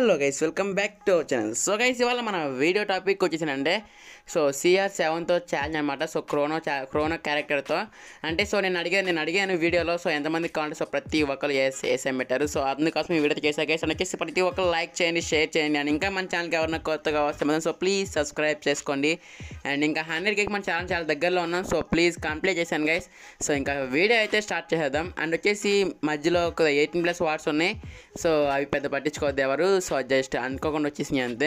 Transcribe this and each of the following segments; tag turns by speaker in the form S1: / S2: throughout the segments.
S1: Hello guys welcome back to our channel so guys ఇవాళ మన video topic వచ్చేసిందంటే so CR సెవెన్తో challenge అనమాట సో క్రోనో చా క్రోనో క్యారెక్టర్తో అంటే సో నేను అడిగాను నేను అడిగాను వీడియోలో సో ఎంతమంది కావాలంటే సో ప్రతి ఒక్కరు వేసి వేసేం పెట్టారు సో అందుకోసం ఈ వీడియో చేసా గైస్ వచ్చేసి ప్రతి ఒక్కరు లైక్ చేయండి షేర్ చేయండి అండ్ ఇంకా మన ఛానల్కి ఎవరైనా కొత్తగా వస్తే మాత్రం సో ప్లీజ్ సబ్స్క్రైబ్ చేసుకోండి అండ్ ఇంకా హండ్రెడ్ కేక్ మన ఛానల్ చాలా దగ్గరలో ఉన్నాం సో ప్లీజ్ కంప్లీట్ చేశాను గైస్ సో ఇంకా వీడియో అయితే స్టార్ట్ చేసేద్దాం అండ్ వచ్చేసి మధ్యలో ఒక ఎయిటీన్ ప్లస్ వాట్స్ ఉన్నాయి సో అవి పెద్ద పట్టించుకోవద్దు ఎవరు సో జస్ట్ అనుకోకుండా వచ్చేసినాయి అంతే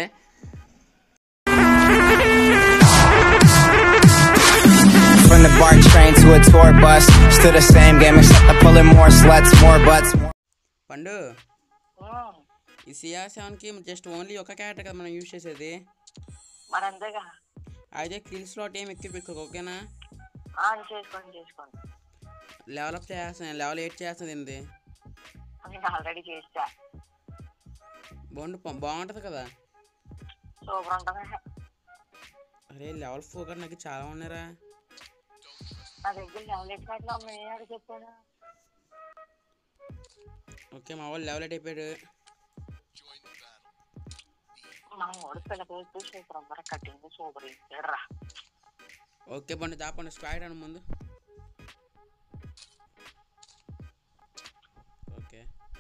S2: From the BART train to a tour bus, still the same game except I'm pulling more sluts, more butts. More
S1: పండు ఈ సిఆర్ సెవెన్కి జస్ట్ ఓన్లీ ఒక క్యారెక్టర్ కదా మనం యూజ్ చేసేది
S3: మరి అంతేగా
S1: అయితే కిల్ స్లాట్ ఏం ఎక్కువ పెట్టుకో ఓకేనా
S3: ఆన్ చేసుకోండి చేసుకోండి
S1: లెవెల్ అప్ చేస్తాను లెవెల్ ఎయిట్ చేస్తుంది ఏంది
S3: నేను ఆల్రెడీ చేసా
S1: బాగుండు బాగుంటుంది కదా
S3: సూపర్ ఉంటుంది
S1: అరే లెవెల్ ఫోర్ కూడా నాకు చాలా ఉన్నారా
S3: నా దగ్గర లెవెల్ ఎట్టినట్లు అమ్మ నేను అక్కడ చెప్పాను
S1: ఓకే మా వాళ్ళు లెవెల్ ఎయిట్ అయిపోయాడు
S3: మనం మూడు పిల్లకి సూపర్ అమ్మరా కటింగ్ సూపర్ ఇచ్చాడురా
S1: ఓకే పండు దాపండి స్క్వాడ్ అని ముందు ఓకే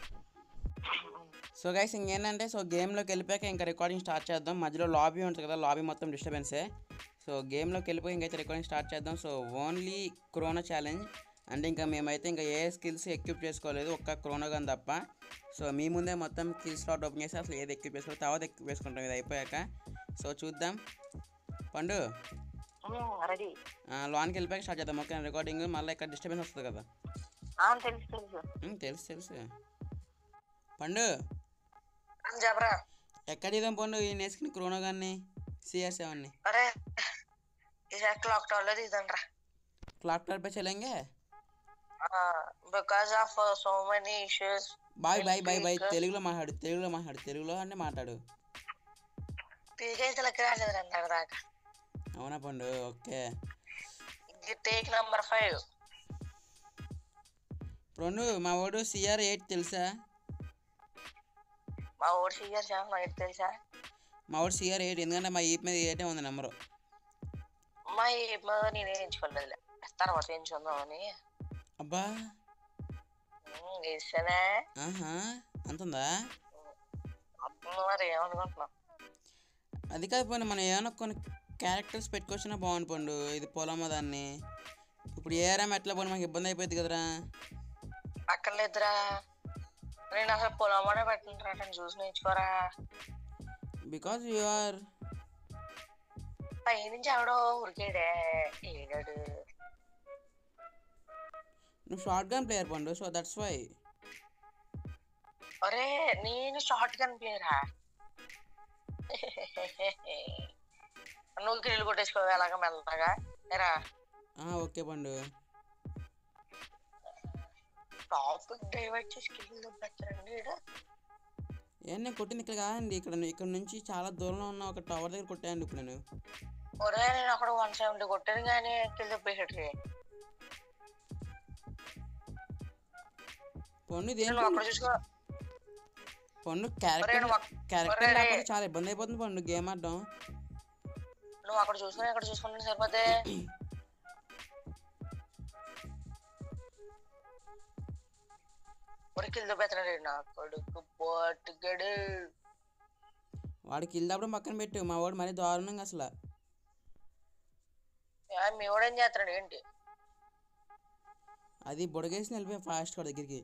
S1: సో గైస్ ఇంకేంటంటే సో గేమ్లోకి వెళ్ళిపోయాక ఇంకా రికార్డింగ్ స్టార్ట్ చేద్దాం మధ్యలో లాబీ ఉంటుంది కదా లాబీ మొత్తం డిస్టర్బెన్సే సో గేమ్లోకి వెళ్ళిపోయి ఇంకైతే రికార్డింగ్ స్టార్ట్ చేద్దాం సో ఓన్లీ క్రోనో ఛాలెంజ్ అంటే ఇంకా మేమైతే ఇంకా ఏ స్కిల్స్ ఎక్విప్ చేసుకోలేదు ఒక్క క్రోనో గన్ తప్ప సో మీ ముందే మొత్తం కిల్ స్లాట్ ఓపెన్ చేసి అసలు ఏది ఎక్విప్ చేసుకోవాలి తర్వాత ఎక్విప్ చేసుకుంటాం ఇది అయిపోయాక సో చూద్దాం పండు
S3: రెడీ
S1: ఆ, లోనికి వెళ్ళిపోయాక స్టార్ట్ చేద్దాం ఓకే రికార్డింగ్ మళ్ళీ ఇక్కడ డిస్టర్బెన్స్ వస్తుంది కదా
S3: తెలుసు తెలుసు
S1: ఉమ్, తెలుసు తెలుసు పండు
S3: చెప్పరా
S1: ఎక్కడ ఇదాం పండు ఈ నేసుకుని క్రోనో గాన్ని సిఆర్ సెవెన్ని
S3: అరే ఈసారి క్లాక్ టవర్లో తీద్దండ్రా
S1: క్లాక్ టార్ పే చలేంగే
S3: because of so many issues
S1: boy boy boy boy తెలుగులో మాట్లాడు తెలుగులో మాట్లాడు తెలుగులో అంటే మాట్లాడు
S3: పీకైతే లెక్క రాలేదు అంటారు దాకా
S1: అవునా పండు ఓకే
S3: టేక్ నంబర్ ఫైవ్
S1: పండు మా వాడు సిఆర్ ఎయిట్ తెలుసా
S3: మా ఊరు సీఆర్ చాలా నాకు తెలుసా
S1: మా వాడు సిఆర్ ఎయిట్ ఎందుకంటే మా ఈప్ మీద ఎయిటే ఉంది నెంబరు
S3: మా ఏమో నేనే ఎంచుకోలేదు తర్వాత ఎంచుకుందామని
S1: అబ్బా
S3: ఇస్తేనే
S1: ఆహా అంతుందా
S3: మరి ఏమనుకుంటున్నావు
S1: అది కాదు పండు మనం ఏమైనా కొన్ని క్యారెక్టర్స్ పెట్టుకొచ్చినా బాగుంది పండు ఇది పొలమ్మ దాన్ని ఇప్పుడు ఏరామ్ ఎట్లా పోనీ మనకి ఇబ్బంది అయిపోయింది కదరా
S3: అక్కర్లేదురా నేను అసలు పొలమనే పెట్టినరా నేను చూసి నేర్చుకోరా
S1: బికాజ్ యు ఆర్
S3: పైనుంచి ఎవడో ఉరికాడే ఏడాడు
S1: నువ్వు షార్ట్ గన్ ప్లేయర్ పండు సో దట్స్ వై
S3: ఒరే నేను షార్ట్ గన్ ప్లేయరా నువ్వు కిల్లు కొట్టేసుకోవాలి అలాగా మెల్లగా ఎరా
S1: ఓకే పండు
S3: టాపిక్ డైవర్ట్ చేసి కిల్లు పెట్టరండి ఈడ.
S1: ఏ నేను కొట్టింది ఇక్కడ కాదండి ఇక్కడ ఇక్కడ నుంచి చాలా దూరంలో ఉన్న ఒక టవర్ దగ్గర కొట్టాయండి ఇప్పుడు నేను
S3: ఒరే నేను అక్కడ వన్ సెవెంటీ కొట్టాను కానీ కిల్ తప్పేసరికి
S1: పండు ఇది
S3: నువ్వు అక్కడ చూసుకో
S1: పండు
S3: ఒరే
S1: క్యారెక్టర్
S3: నువ్వు అక్-
S1: క్యారెక్టర్
S3: ఒరే రే.
S1: లేకపోతే చాలా ఇబ్బంది అయిపోతుంది పండు గేమ్ ఆడడం
S3: నువ్వు అక్కడ చూసుకుని ఇక్కడ చూసుకుంటే సరిపోతే ఒరే కిల్ తప్పేస్తున్నాడు నా కొడుకు పోటుగడు
S1: వాడికి ఇల్లు పక్కన పెట్టు మా వాడు మరీ దారుణంగా అసలు
S3: ఏ, మీ వాడు ఏం చేస్తున్నాడు ఏంటి
S1: అది బుడగేసి వెళ్ళిపోయా ఫాస్ట్ వాడి దగ్గరికి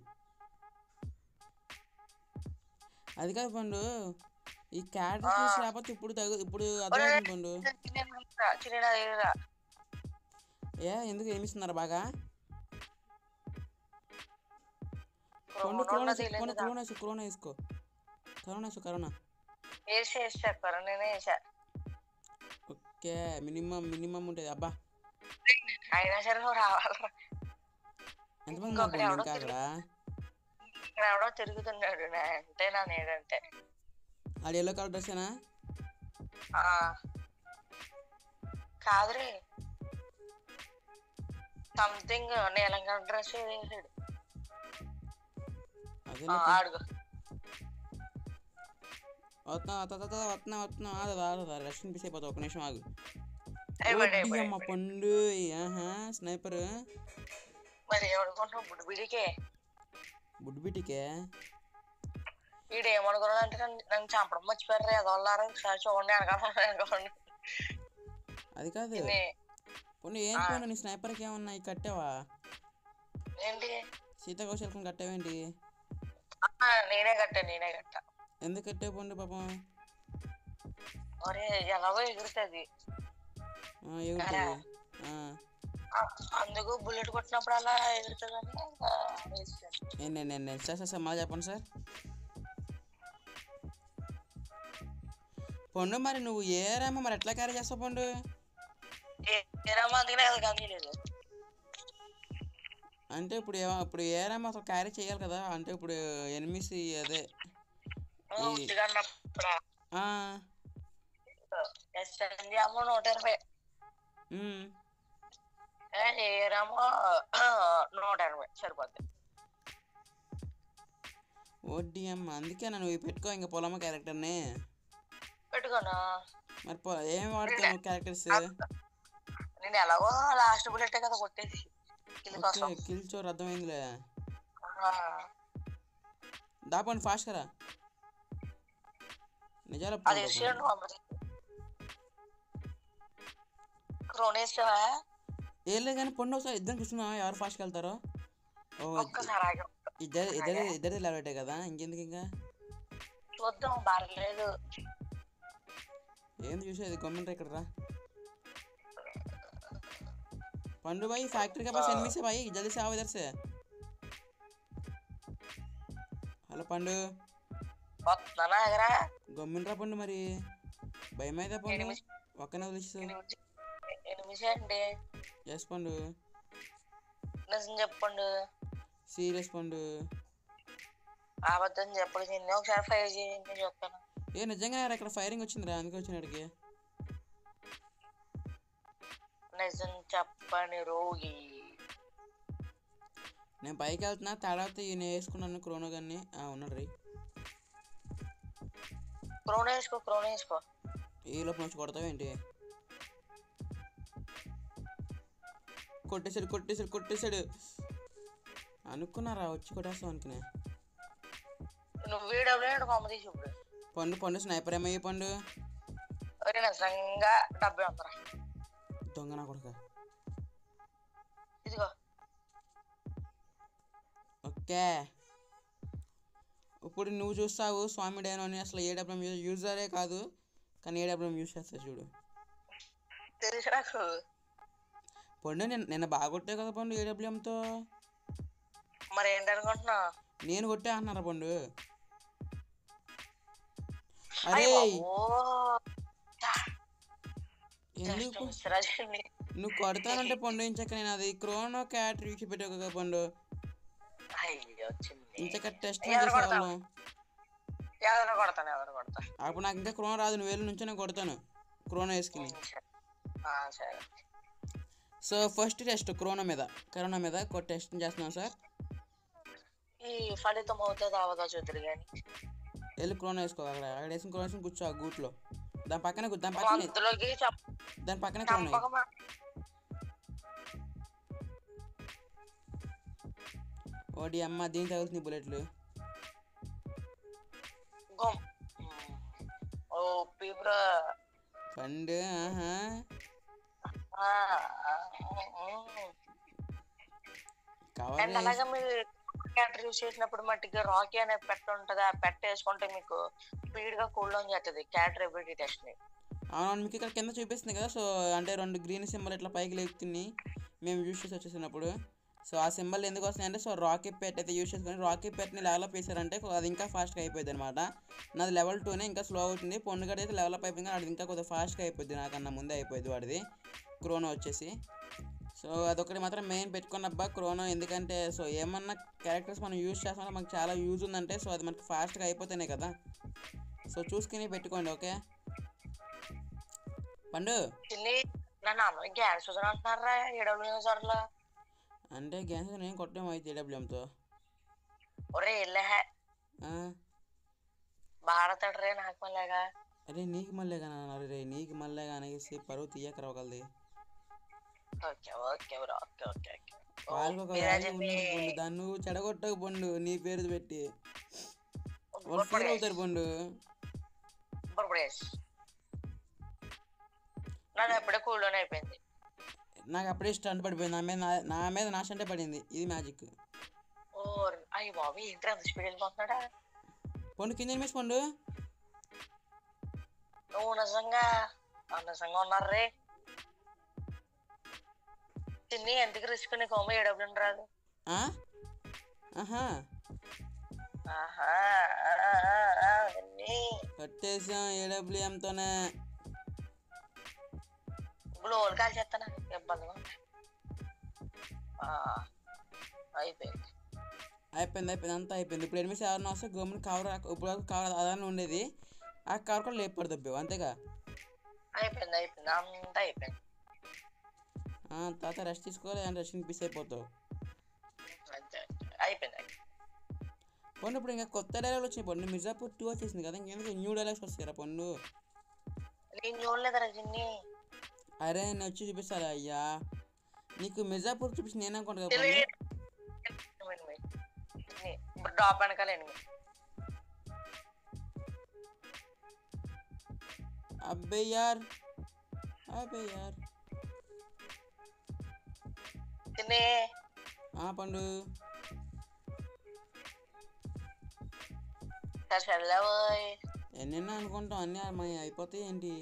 S1: అది కాదు పండు ఈ క్యారెక్టర్ లేకపోతే ఇప్పుడు తగు ఇప్పుడు అర్థమవుతుంది పండు
S3: చిన్న దగ్గర
S1: ఏ ఎందుకు ఏమిస్తున్నారు బాగా పండు కరోనా వేసుకో, పండు కరోనా వేసుకో కరోనా వేసుకో కరోనా వేసుకో కరోనా
S3: వేసి వేసి చెప్పారు నేనే వేసా
S1: ఓకే మినిమం మినిమం ఉంటుంది అబ్బా
S3: అయినా సరే నువ్వు రావాలరా
S1: ఎంతమంది
S3: ఇంకొకడు
S1: ఉన్నారు
S3: ఎవడో
S1: ఇంకా అక్కడ
S3: ఇక్కడ ఎవడో తిరుగుతున్నాడు నా అంటే నా నేడంటే
S1: ఆడు ఎల్లో కలర్ డ్రెస్సేనా
S3: ఆ. కాదురే సంథింగ్ నీలంగా డ్రెస్ వేసాడు
S1: అదే
S3: ఆ, ఆడుకో
S1: వస్తున్నా వస్తున్నా వస్తున్నా వస్తున్నా ఆగదు ఆగదు రష్యన్ పీస్ అయిపోతా ఒక నిమిషం ఆగు
S3: అయిపోయింది,
S1: ఓడి అమ్మ
S3: అయిపోయింది.
S1: పండు ఆహా స్నైపర్
S3: మరి ఏమనుకుంటున్నావు బుడ్డు బిడికే
S1: బుడ్బిటికే
S3: వీడు ఏమనుకున్నాడు అంటే నన్ను నన్ను చంపడం మర్చిపోయారు ఎదవల్లారు ఒకసారి చూడండి వెనకాల వెనకాలండి
S1: అది కాదు పొన్ను ఏం పొన్ను నీ స్నైపర్కి ఏమన్నా ఈ కట్టావా
S3: ఏంటి
S1: సీతాకోశల్కం కట్టావేంటి
S3: ఆ, నేనే కట్టా నేనే కట్టా
S1: ఎందుకు కట్టావు పండు పాపం
S3: ఒరే ఎలాగో ఎగురుతుంది
S1: ఆ, ఎగురుతుంది ఆ,
S3: అందుకు బుల్లెట్ కొట్టినప్పుడు అలా ఎగురుతుందని ఇంకా వేసాను.
S1: నేను నేను నేను నేను సార్ సార్ సార్ మళ్ళీ చెప్పండి సార్ పండు మరి నువ్వు ఏ రేమో మరి ఎట్లా క్యారీ చేస్తావు పండు
S3: ఏ- ఏరమ్మా అందుకనే కదా కానీ లేదు
S1: అంటే ఇప్పుడు ఏ ఇప్పుడు ఏ రేమో అసలు క్యారీ చేయాలి కదా అంటే ఇప్పుడు ఎనిమిస్ అదే ఈ-
S3: ఉట్టిగన్నప్పుడు
S1: ఆ,
S3: ఎస్ఎన్జి అమ్మ నూట ఇరవై
S1: ఉమ్.
S3: ఏ, ఏరమ్మో నూట ఎనభై సరిపోద్ది
S1: ఓడి అమ్మ అందుకే నువ్వు ఇవి పెట్టుకో ఇంకా పొలమ్మ క్యారెక్టర్ని
S3: పెట్టుకోను
S1: మరి పొ ఏం వాడతావు నువ్వు క్యారెక్టర్స్
S3: నేను ఎలాగో లాస్ట్ బుల్లెట్ కదా కొట్టేసి కిల్
S1: ఓకే
S3: కోసం
S1: కిల్ చోర్ అర్థమైందిలే
S3: ఆ,
S1: దాపండి ఫాస్ట్ కదా నిజాలు
S3: అది వేసేయండి మమ్మల్ని క్రోనేస్తావా
S1: ఏం లేదు కానీ పొండి ఒకసారి ఇద్దరు చూస్తున్నావా ఎవరు ఫాస్ట్కి వెళ్తారో ఓ
S3: ఒక్కసారి ఆగి
S1: ఇద్దరు ఇద్దరు ఇద్దరు లెవెటే కదా ఇంకెందుకు ఇంకా
S3: చూద్దాం బాగలేదు
S1: ఏంది చూసేది గవర్నమెంట్ ఇక్కడ రా पंडू भाई फैक्ट्री के पास एनिमी से भाई जल्दी से आओ इधर से హలో పండు
S3: వస్తున్నానా ఎగరా
S1: గమ్మునరా పండు మరి భయం అయితే పండు
S3: ఎనిమిది.
S1: ఒక్కనే వదిలేస్తావు
S3: ఎనిమిది ఎనిమిది అండి
S1: ఎస్ పండు
S3: నిజం చెప్పండు
S1: సీరియస్ పండు
S3: అబద్ధం చెప్పడు నిన్నే ఒకసారి ఫైవ్ చేయండి చెప్తాను
S1: ఏ నిజంగా ఇక్కడ ఫైరింగ్ వచ్చిందిరా అందుకే వచ్చినాడికి
S3: నిజం చెప్పని రోగి
S1: నేను పైకి వెళ్తున్నా తర్వాత ఈయన వేసుకున్నాను క్రోనో గాన్ని ఉన్నాడు రీ
S3: క్రోన్ వేసుకో క్రోన్ వేసుకో
S1: ఈ లోపు నుంచి కొడతావేంటి కొట్టేశాడు కొట్టేశాడు కొట్టేశాడు అనుకున్నారా వచ్చి కొట్టేస్తాం అనుకునే
S3: నువ్వు వీడబ్లేడు కొమ్మ తీసి ఇప్పుడు
S1: పండు పండు స్నైపర్ ఏమయ్యి పండు
S3: ఒరే నిజంగా డెబ్బై వందరా
S1: దొంగ నా కొడుక
S3: ఇదిగో
S1: ఓకే ఇప్పుడు నువ్వు చూస్తావు స్వామి డైనో అని అసలు ఏడబ్ల్యూఎం యూజరే కాదు కానీ ఏడబ్ల్యూఎం యూజ్ చేస్తావు చూడు
S3: తెలుసు నాకు
S1: పండు నిన్న నిన్న బాగా కొట్టావు కదా పండు ఏడబ్ల్యూఎంతో
S3: మరి ఏంటనుకుంటున్నావు
S1: నేను కొట్టే అన్నారా పండు అరే
S3: ఓ
S1: ఎందుకు
S3: రాజండి
S1: నువ్వు కొడతానంటే పండు ఇంచక నేను అది క్రోనో క్యాట్ రీచ్ పెట్టావు కదా పండు
S3: అయ్యో వచ్చింది
S1: ఇంచక టెస్ట్
S3: ఎవరు కొడతారు?
S1: చేసేవాళ్ళం
S3: ఎవరు కొడతాను ఎవరు కొడతా
S1: అప్పుడు నాకు ఇంకా క్రోనో రాదు నువ్వు వెళ్ళి నుంచి నేను కొడతాను క్రోనో వేసుకుని
S3: ఆ, సరే
S1: సో ఫస్ట్ టెస్ట్ క్రోనో మీద కరోనా మీద కొ టెస్ట్ చేస్తున్నాం సార్
S3: ఈ ఫలితం అవుతుందో అవదో చూద్దరు కానీ
S1: వెళ్ళి క్రోనో వేసుకో అక్కడ అక్కడ వేసుకుని క్రోనో వేసుకుని కూర్చో ఆ గూట్లో దాని పక్కనే కూ- దాని పక్కనే
S3: అందులోకి చంప
S1: దాని పక్కనే క్రోనో వేయి.
S3: చంపకమా
S1: ఓడి అమ్మ దీనికి తగులుతుంది బుల్లెట్లు
S3: గొమ్ ఓ పీపురా
S1: పండు ఆహా
S3: అండ్
S1: కవర్
S3: అలాగే మీరు క్యాటర్ యూస్ చేసినప్పుడు మట్టికి రాకీ అనే పెట్ట ఉంటుంది ఆ పెట్ట వేసుకుంటే మీకు స్పీడ్ గా కూల్ డౌన్ చేస్తుంది క్యాటర్ ఎబిలిటీ టెస్ట్ ని
S1: అవును మీకు ఇక్కడ కింద చూపిస్తుంది కదా సో అంటే రెండు గ్రీన్ సింబల్ ఇట్లా పైకి లేపుతుంది మేము యూస్ చేసి వచ్చేసినప్పుడు సో ఆ సింబల్ ఎందుకు వస్తాయంటే సో రాకెట్ పెట్ అయితే యూస్ చేసుకొని రాకెట్ పెట్టని లెవలప్ చేశారంటే అది ఇంకా ఫాస్ట్గా అయిపోయింది అనమాట నాది లెవెల్ టూనే ఇంకా స్లో అవుతుంది పొన్నుగడ అయితే లెవలప్ అయిపోయింది కానీ అది ఇంకా కొద్దిగా ఫాస్ట్గా అయిపోద్ది నాకన్నా ముందే అయిపోయింది వాడిది క్రోనో వచ్చేసి సో అదొకటి మాత్రం మెయిన్ పెట్టుకున్న అబ్బా క్రోనో ఎందుకంటే సో ఏమన్నా క్యారెక్టర్స్ మనం యూజ్ చేస్తామో మనకు చాలా యూజ్ ఉందంటే సో అది మనకి ఫాస్ట్గా అయిపోతేనే కదా సో చూసుకుని పెట్టుకోండి ఓకే పండు
S3: చిన్ని నన్ను అమ్మ గ్యాస్ చూసిన అంటున్నారా ఏడబ్ల్యూ చోట్ల
S1: అంటే గ్యాస్ నేను కొట్టాము అయితే ఏడబ్ల్యూఎంతో
S3: ఒరే వెళ్ళే భారతడు రే నాకు మళ్ళీగా
S1: అరే నీకు మళ్ళీ కానీ అన్నారు రే నీకు మళ్ళీ అనేసి పరువు తీయక రావగలది
S3: okay okay bro okay okay okay ఓ,
S1: వాళ్ళకి ఒక
S3: మీరా
S1: వాల్యూ
S3: చెప్పి
S1: ఉన్నది పండు దాన్ని నువ్వు చెడగొట్టక పండు నీ పేరు పెట్టి వాళ్ళు ఫీల్
S3: ఉత్తరప్రదేశ్
S1: అవుతారు పండు
S3: ఉత్తరప్రదేశ్ నాకు అప్పుడే కూల్లోనే అయిపోయింది
S1: నాకు అప్పుడే స్టంట్ పడిపోయింది నా మీద నా- నా మీద నా స్టంటే పడింది ఇది మ్యాజిక్
S3: ఓ అయ్యి బాబు ఏంటి అంత స్పీడ్ వెళ్ళిపోతున్నాడా
S1: పండు కింద మిస్ పండు
S3: నువ్వు నిజంగా ఆ, నిజంగా ఉన్నారు రే తిని ఎందుకు రిస్క్ నీకు హోమ ఏడబ్లు రాదు
S1: ఆ? ఆహా
S3: ఆహా ఆ, ఆ, ఆ, తిన్ని.
S1: కట్టేసాం ఏడబ్ల్యూఎంతోనే
S3: గ్లోల్ కాల్ చేస్తానా ఇబ్బందిగా ఉంది ఆ, అయిపోయింది
S1: అయిపోయింది అయిపోయింది అంతా అయిపోయింది ఇప్పుడు ఎనిమిది ఎవరిని వస్తే గవర్నమెంట్ కవర్ ఇప్పుడు కవర్ అదాన్ని ఉండేది ఆ కవర్ కూడా లేపడు దబ్బేవు అంతేగా
S3: అయిపోయింది అయిపోయింది అంతా అయిపోయింది
S1: ఆ, తర్వాత రెస్ట్ తీసుకోవాలి అండ్ రెస్ట్ మిస్ అయిపోతావు
S3: అంతే అంతే. అయిపోయింది అయిపోయింది.
S1: పండు ఇప్పుడు ఇంకా కొత్త డైలాగ్ వచ్చినాయి పండు మిర్జాపూర్ టూ వచ్చేసింది కదా ఇంకెందుకు న్యూ డైలాగ్స్ వస్తాయి పండు
S3: నేను చూడలేదురా జిన్ని
S1: అరే నేను వచ్చి చూపిస్తాను అయ్యా నీకు మిర్జాపూర్ చూపించి నేను అనుకుంటా కదా
S3: తెలియదు.
S1: పండు
S3: ఎనిమిది. ఎనిమిది. ఇప్పుడు డ్రాప్ వెనకాల ఎనిమిది
S1: అబ్బే యార్ అబ్బే యార్
S3: తిని
S1: ఆ పండు
S3: సరే సర్లేవోయ్
S1: ఎన్నెన్నో అనుకుంటాం అన్నీ మన అయిపోతాయి ఏంటి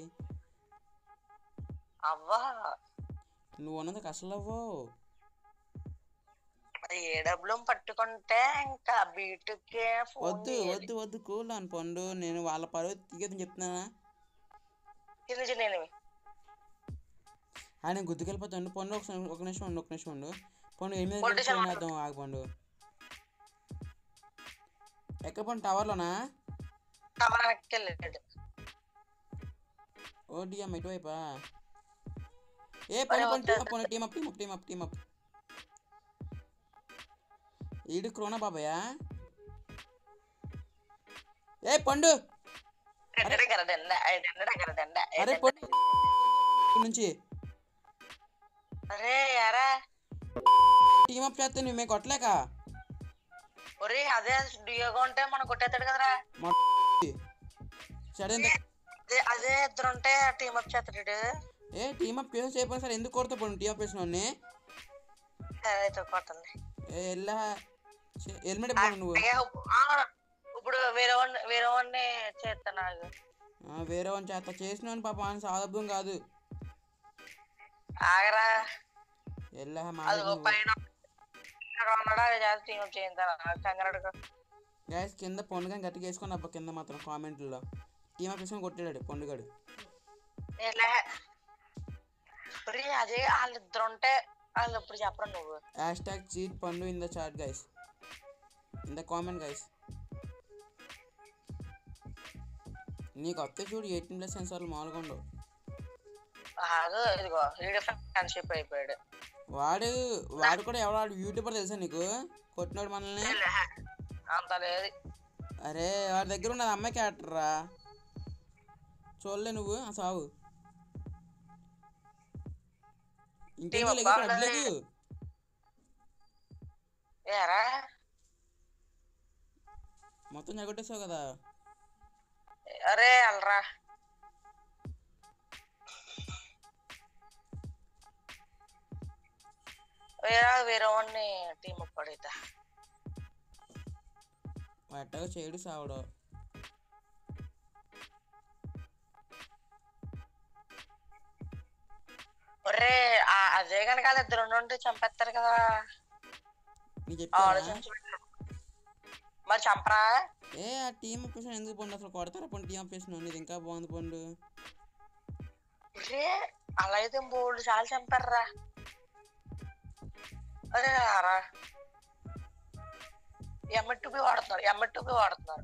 S3: అవ్వా
S1: నువ్వు ఉన్నది అసలు అవ్వవు
S3: ఏ డబ్బులు పట్టుకుంటే ఇంకా బీటుకే ఫోన్
S1: వద్దు వద్దు వద్దు కూల్ అని పండు నేను వాళ్ళ పరువు తీయదని చెప్తున్నానా
S3: చిన్న చిన్న ఎనిమిది
S1: ఆయన గుర్తుకెళ్ళిపోతాడు పండు ఒక నిమిషం- ఒక నిమిషం ఉండు ఒక నిమిషం ఉండు పండు ఎనిమిది
S3: Politician
S1: ఫోన్
S3: మాట్లాడు.
S1: చేద్దాం ఆగు పండు ఎక్కడ పండు టవర్లోనా
S3: టవర్ వెనక్కి వెళ్ళాడు
S1: ఓడిఎం ఇటువైపా ఏ పండు పండు team up team up team up team up team up ఈడు క్రోనా బాబాయా ఏ పండు
S3: ఎన్నడగర దండ ఎన్నడగర దండ
S1: అరే పండు ఇక్కడి నుంచి
S3: అరే యారా
S1: టీమ్ అప్ చేస్తే నువ్వు మేము కొట్టలేక
S3: ఒరే అదే డియోగా ఉంటే మనం కొట్టేస్తాడు కదరా
S1: మా సడన్
S3: అదే అదే ఇద్దరు ఉంటే టీమ్ అప్ చేస్తాడు
S1: ఏ టీమ్ అప్ చేసి చేయకపోయినా సరే ఎందుకు కొడతా పండు టీమ్ అప్ చేసిన వాడిని
S3: సరే అయితే కొట్టండి
S1: ఏ ఎల్లా హెల్మెట్ పెట్టుకో నువ్వు
S3: అయ్యా, ఆ, ఇప్పుడు వేరే వాడిని వేరే వాడిని చేస్తాను నాకు
S1: ఆ, వేరే వాడిని చేస్తా చేసిన పాప ఆయన సాదబ్దం కాదు
S3: ఆగరా
S1: ఎల్లా
S3: అది ఓ పైన ఇక్కడ ఉన్నాడా అది చేస్తే టీమ్ అప్ చేయించాను కంగారు
S1: గ్యాస్ కింద పండుగ గట్టిగా వేసుకొని అబ్బా కింద మాత్రం కామెంట్లో టీమ్ అప్ వేసుకొని కొట్టాడు పండుగాడు
S3: ఎలా ఒరే అదే వాళ్ళిద్దరు ఉంటే వాళ్ళు ఇప్పుడు చెప్పరు నువ్వు
S1: హ్యాష్ ట్యాగ్ చీట్ పండు in the chat guys in the comment guys నీకు వస్తే చూడు ఎయిటీన్ ప్లస్ సెన్సార్లు మామూలుగా ఉండవు
S3: ఆగు ఇదిగో వీడియో ఫ్రెండ్షిప్ అయిపోయాడు
S1: వాడు వాడు కూడా ఎవడు యూట్యూబర్ తెలుసా నీకు కొట్టినాడు మనల్ని
S3: అంత లేదు
S1: అరే వాడి దగ్గర ఉన్నది అమ్మాయి క్యారెక్టర్ రా చూడలే నువ్వు ఆ సావు ఇంకేం
S3: అబ్బా,
S1: లేదు
S3: ఏరా
S1: మొత్తం జగొట్టేసావు కదా
S3: అరే అల్రా వేరే వేరే వాడిని టీమ్ పడితే
S1: ఎట్టగా చేయడు సావడు
S3: ఒరే ఆ- అదే కనుక వాళ్ళు ఇద్దరు ఉండి చంపేస్తారు కదా
S1: నీ చెప్పా
S3: ఆలోచించి పెట్టు. మరి చంపరా
S1: ఏ ఆ టీమ్ అప్లేషన్ ఎందుకు పండు అసలు కొడతారా పండు టీమ్ అప్లేషన్ ఇది ఇంకా బాగుంది పండు
S3: ఒరే అలా అయితే మూడు సార్లు చంపారా అరే రా ఎమ్మెట్టుపి వాడుతున్నారు ఎమ్మెట్టుపి వాడుతున్నారు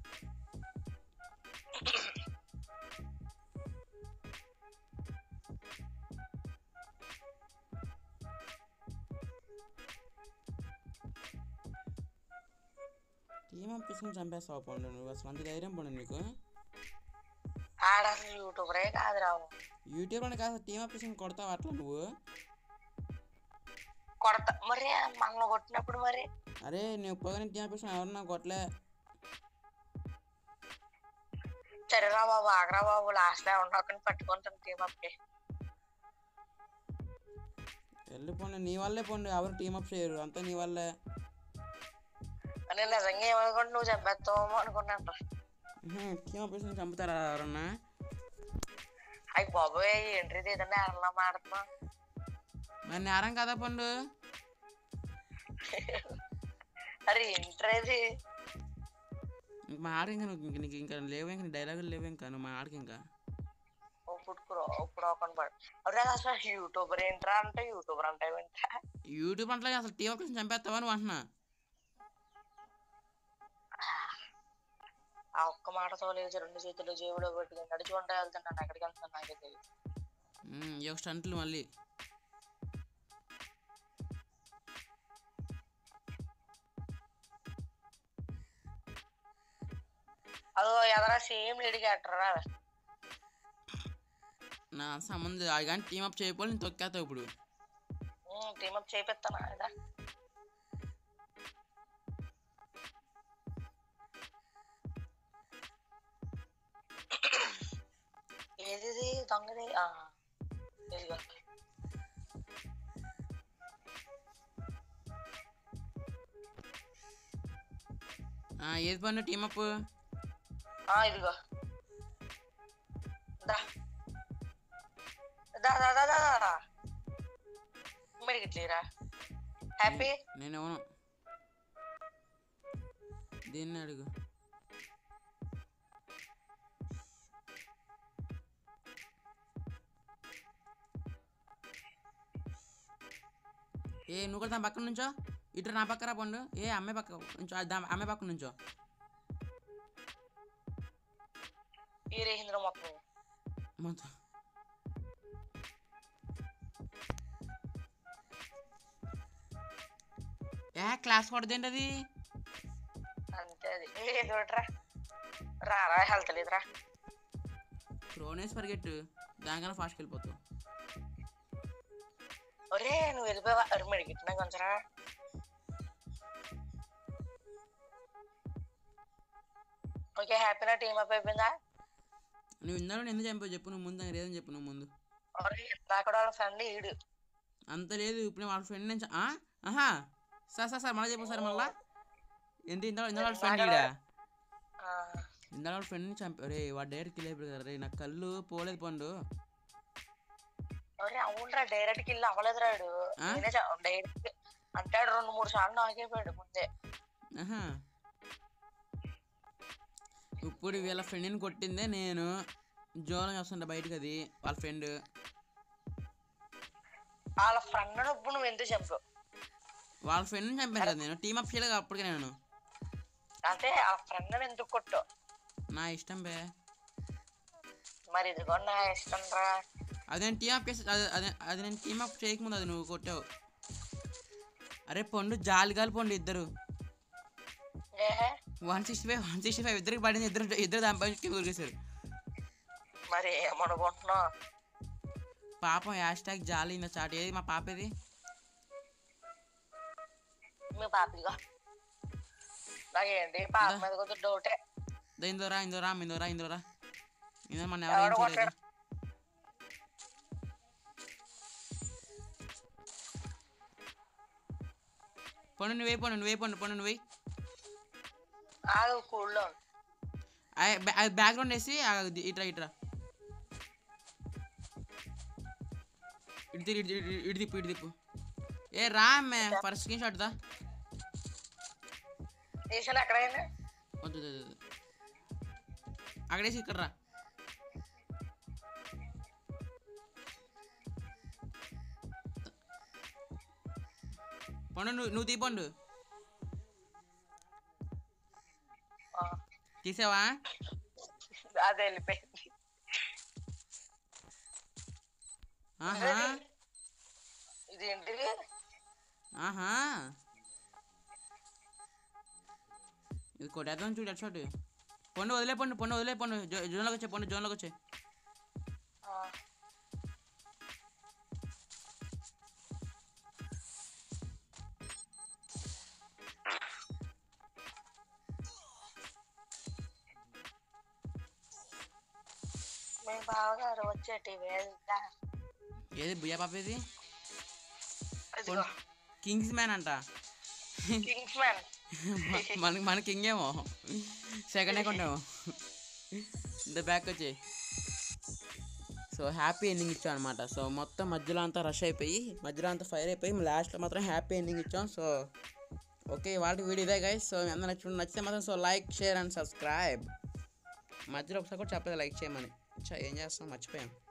S1: టీమ్ అప్లేషన్ చంపేస్తావు పండు నువ్వు అసలు అంత ధైర్యం పండు నీకు
S3: ఆడ అసలు యూట్యూబరే కాదురా
S1: యూట్యూబ్లో కాదు టీమ్ అప్ చేసి కొడతావు అట్లా నువ్వు
S3: కొడతా మరి మనల్ని కొట్టినప్పుడు మరి
S1: అరే నువ్వు పోగానే టీమ్ అప్ చేసిన ఎవరన్నా కొట్టలే
S3: సరేరా బాబు ఆగరా బాబు లాస్ట్ లో ఉండకుండా పట్టుకుంటాం టీం అప్కి
S1: వెళ్ళిపోండి నీ వల్లే పోండి ఎవరు టీమ్ అప్ చేయరు అంతా నీ వల్లే
S3: నేను నిజంగా ఏమనుకుంటే నువ్వు చెప్పేస్తావేమో అనుకున్నాను
S1: టీమ్ అప్ చేసి చంపుతారా ఎవరన్నా
S3: అయ్యి బాబోయ్ ఏంటి ఏదన్నా ఎలా మాడుతున్నా
S1: మరి నేరం కదా పండు
S3: అరే ఏంట్రేది
S1: ఇంక మా ఆడికి ఇంకా నువ్వు ఇంక నీకు ఇంకా లేవు ఇంకా డైలాగులు లేవు ఇంకా నువ్వు మా ఆడికి ఇంకా
S3: ఇప్పుడు ఇప్పుడు ఒక పడు అరే అసలు యూట్యూబర్ ఏంట్రా అంటే యూట్యూబర్ అంటే ఏంట్రా
S1: యూట్యూబ్ అంటే అసలు టీమ్ అప్ చేసి చంపేస్తావా నువ్వు అంటున్నా
S3: ఆ ఒక్క మాటతో లేదు రెండు చేతులు జేబులో పెట్టుకుని నడుచుకుంటూ వెళ్తున్నాను ఎక్కడికి వెళ్తాను నాకే తెలియదు
S1: ఉమ్, ఈ ఒక స్టంట్లు మళ్ళీ
S3: అదో ఎదరా సేమ్ లేడీకి అట్టరా
S1: నా సంబంధం అది కానీ టీమ్ అప్ చేయకపోతే నేను తొక్కేస్తావు ఇప్పుడు
S3: టీమ్ అప్ చేపిస్తాను ఇదా ఏది ఇది? దొంగది ఆ, ఇదిగో
S1: ఆ, ఏది పండు టీమ్ అప్
S3: ఆ, ఇదిగో దా దా దా దా దా దా మెడిగిట్లేరా హ్యాపీ
S1: నేను ఇవ్వను దీన్ని అడుగు ఏ నువ్వు కూడా దాని పక్కన నుంచో ఇటు నా పక్క రా పండు ఏ అమ్మాయి పక్క నుంచో ఆ దా- అమ్మాయి పక్క నుంచో
S3: ఈ రేహింద్ర మొత్తం
S1: మొత్తం ఏ క్లాస్ కొడదేంటి అది
S3: అంతే అది ఏదోట్రా రారా హెల్త్ లేదురా
S1: క్రోనేస్ పరిగెట్టు దానికన్నా ఫాస్ట్కి వెళ్ళిపోతావు
S3: ఒరే నువ్వు వెళ్ళిపోయావా అరే మెడిగిట్టినా కొంచెరా ఓకే హ్యాపీనా టీమ్ అప్ అయిపోయిందా
S1: నువ్వు ఇందాక ఎందుకు చంపావు చెప్పు నువ్వు ముందు నాకు లేదని చెప్పు నువ్వు ముందు
S3: ఒరే ఇందాక వాళ్ళ ఫ్రెండ్ ఈడు
S1: అంత లేదు ఇప్పుడు నేను వాళ్ళ ఫ్రెండ్ నుంచి ఆ? ఆహా సార్ సార్ సార్ మళ్ళీ చెప్పు సార్ మళ్ళా ఏంటి ఇందాక ఇందాక వాళ్ళ ఫ్రెండ్ ఈడా
S3: ఆ,
S1: ఇందాక వాళ్ళ ఫ్రెండ్ని చంపా రే వాడు డైరెక్ట్ కిల్ అయిపోయాడు కదా రే నా కళ్ళు పోలేదు పండు
S3: ఒరే అవునరా డైరెక్ట్ కిల్ అవ్వలేదురా ఈడు
S1: ఆ?
S3: నేనే డైరెక్ట్ అంటే ఆడు రెండు మూడు సార్లు నాకేపోయాడు ముందే
S1: ఆహా ఇప్పుడు వీళ్ళ ఫ్రెండ్ని కొట్టిందే నేను జోలం వస్తుంటా బయటకు అది వాళ్ళ ఫ్రెండ్
S3: వాళ్ళ ఫ్రెండ్ ఇప్పుడు నువ్వు ఎందుకు చంపావు
S1: వాళ్ళ ఫ్రెండ్ని చంపాను కదా నేను టీమ్ అప్ చేయలేదు అప్పటికే నేను
S3: అంటే ఆ ఫ్రెండ్ ఎందుకు కొట్టావు
S1: నా ఇష్టం బే
S3: మరి ఇదిగో నా ఇష్టం రా
S1: అది నేను టీమ్ అప్ చేసి అది- అది అది నేను టీమ్ అప్ చేయకముందు అది నువ్వు కొట్టావు అరే పండు జాలి గాలి పండు ఇద్దరు
S3: ఏ
S1: one sixty five one sixty five ఇద్దరికి పడింది ఇద్దరు ఇద్దరు దానిపై కింద దొరికేశారు
S3: మరి ఏమనుకుంటున్నావు
S1: పాపం హ్యాష్ ట్యాగ్ జాలి ఇంత చాట్ ఏది మా పాప ఏది
S3: మీ పాపిగా నాకేంటి పాప మీద కొద్దిగా డౌటే
S1: దా ఇందోరా ఇందోరా ఇందోరా ఇందోరా ఇందో మన ఎవరు ఏం
S3: ఎవడు
S1: చేయలేదు
S3: కొట్టాడు?
S1: పండు నువ్వే పండు నువ్వే పండు పండు నువ్వే
S3: ఆగు కూల్లో
S1: అది బ్యాక్గ్రౌండ్ వేసి ఆ, ఇది- ఇట్రా ఇట్రా ఇటు తిరిగి ఇటు ఇటు- ఇటు తిప్పు ఇటు తిప్పు ఏ రా అమ్మే ఫస్ట్ స్క్రీన్ షాట్ దా
S3: తీసాను ఎక్కడైనా
S1: వద్దు వద్దు, వద్దు. అక్కడేసి ఇక్కడ రా పండు నువ్వు నువ్వు తీ పండు
S3: ఆ,
S1: తీసావా
S3: అది వెళ్ళిపోయింది
S1: ఆహా
S3: ఇదేంటిది
S1: ఆహా ఇది కొట్టేద్దాం చూడు ఎట్ షాట్ పొన్ను వదిలే పొన్ను పొన్ను వదిలే పొన్ను జో జోన్లోకి వచ్చే పొన్ను జోన్లోకి వచ్చే
S3: ఆ, మీ బావగారు వచ్చేటి వేళ
S1: ఏది బుయ్యా పాప ఇది
S3: ఇదిగో
S1: కింగ్స్ మ్యాన్ అంట
S3: కింగ్స్ మ్యాన్
S1: మనకి మన కింగ్ ఏమో సెకండ్ అకౌంటేమో ఇంత బ్యాక్ వచ్చి సో హ్యాపీ ఎండింగ్ ఇచ్చాం అనమాట సో మొత్తం మధ్యలో అంతా రష్ అయిపోయి మధ్యలో అంతా ఫైర్ అయిపోయి లాస్ట్లో మాత్రం హ్యాపీ ఎండింగ్ ఇచ్చాం సో ఓకే వాళ్ళ వీడియో ఇదే గైస్ సో మీ అందరూ నచ్చి నచ్చితే మాత్రం so like share and subscribe మధ్యలో ఒకసారి కూడా చెప్పలేదు లైక్ చేయమని చా ఏం చేస్తాం మర్చిపోయాం